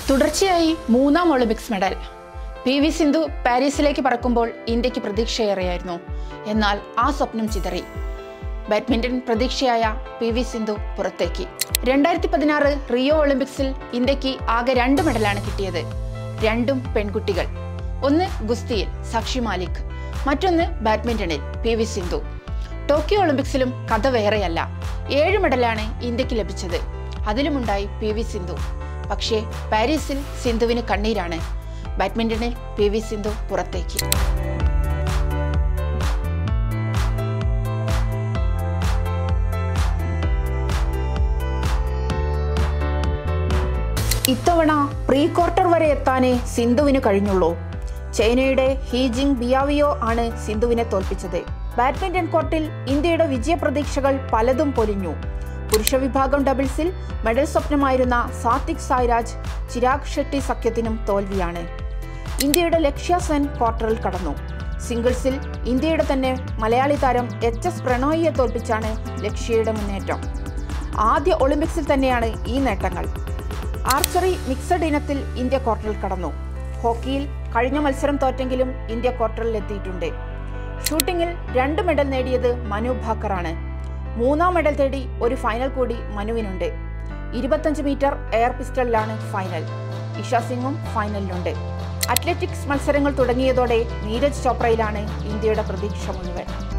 തുടർച്ചയായി മൂന്നാം Olympics medal P V Sindhu പാരീസിലേക്ക് പറക്കുമ്പോൾ ഇന്ത്യക്ക് പ്രതീക്ഷയേറെയായിരുന്നു എന്നാൽ ആ സ്വപ്നം ചിതറി ബാഡ്മിന്റൺ പ്രതീക്ഷയായ പി വി സിന്ധു പുറത്തേക്ക് രണ്ടായിരത്തി പതിനാറ് റിയോ ഒളിമ്പിക്സിൽ ഇന്ത്യക്ക് ആകെ രണ്ട് മെഡലാണ് കിട്ടിയത് രണ്ടും പെൺകുട്ടികൾ ഒന്ന് ഗുസ്തിയിൽ സാക്ഷി മാലിക് മറ്റൊന്ന് ബാഡ്മിന്റണിൽ പി വി സിന്ധു ടോക്കിയോ ഒളിമ്പിക്സിലും കഥ വേറെയല്ല ഏഴ് മെഡലാണ് ഇന്ത്യക്ക് ലഭിച്ചത് അതിലുമുണ്ടായി പി വി സിന്ധു പക്ഷേ പാരീസിൽ സിന്ധുവിന് കണ്ണീരാണ് ബാഡ്മിന്റണിൽ പി വി സിന്ധു പുറത്തേക്ക് ഇത്തവണ പ്രീ ക്വാർട്ടർ വരെ എത്താനേ സിന്ധുവിന് കഴിഞ്ഞുള്ളൂ ചൈനയുടെ ഹീജിങ് ബിയാവിയോ ആണ് സിന്ധുവിനെ തോൽപ്പിച്ചത് ബാഡ്മിന്റൺ കോർട്ടിൽ ഇന്ത്യയുടെ വിജയപ്രതീക്ഷകൾ പലതും പൊലിഞ്ഞു പുരുഷ വിഭാഗം ഡബിൾസിൽ മെഡൽ സ്വപ്നമായിരുന്ന സാത്വിക് സായ്രാജ് ചിരാഗ് ഷെട്ടി സഖ്യത്തിനും തോൽവിയാണ് ഇന്ത്യയുടെ ലക്ഷ്യ സെൻ ക്വാർട്ടറിൽ കടന്നു സിംഗിൾസിൽ ഇന്ത്യയുടെ തന്നെ മലയാളി താരം എച്ച് എസ് പ്രണോയിയെ തോൽപ്പിച്ചാണ് ലക്ഷ്യയുടെ മുന്നേറ്റം ആദ്യ ഒളിമ്പിക്സിൽ തന്നെയാണ് ഈ നേട്ടങ്ങൾ ആർച്ചറി മിക്സഡ് ഇനത്തിൽ ഇന്ത്യ ക്വാർട്ടറിൽ കടന്നു ഹോക്കിയിൽ കഴിഞ്ഞ മത്സരം തോറ്റെങ്കിലും ഇന്ത്യ ക്വാർട്ടറിൽ എത്തിയിട്ടുണ്ട് ഷൂട്ടിങ്ങിൽ രണ്ട് മെഡൽ നേടിയത് മനു ഭാക്കറാണ് മൂന്നാം മെഡൽ തേടി ഒരു ഫൈനൽ കൂടി മനുവിനുണ്ട് ഇരുപത്തഞ്ച് മീറ്റർ എയർ പിസ്റ്റളിലാണ് ഫൈനൽ ഇഷ സിംഗും ഫൈനലിലുണ്ട് അത്ലറ്റിക്സ് മത്സരങ്ങൾ തുടങ്ങിയതോടെ നീരജ് ചോപ്രയിലാണ് ഇന്ത്യയുടെ പ്രതീക്ഷ മുഴുവൻ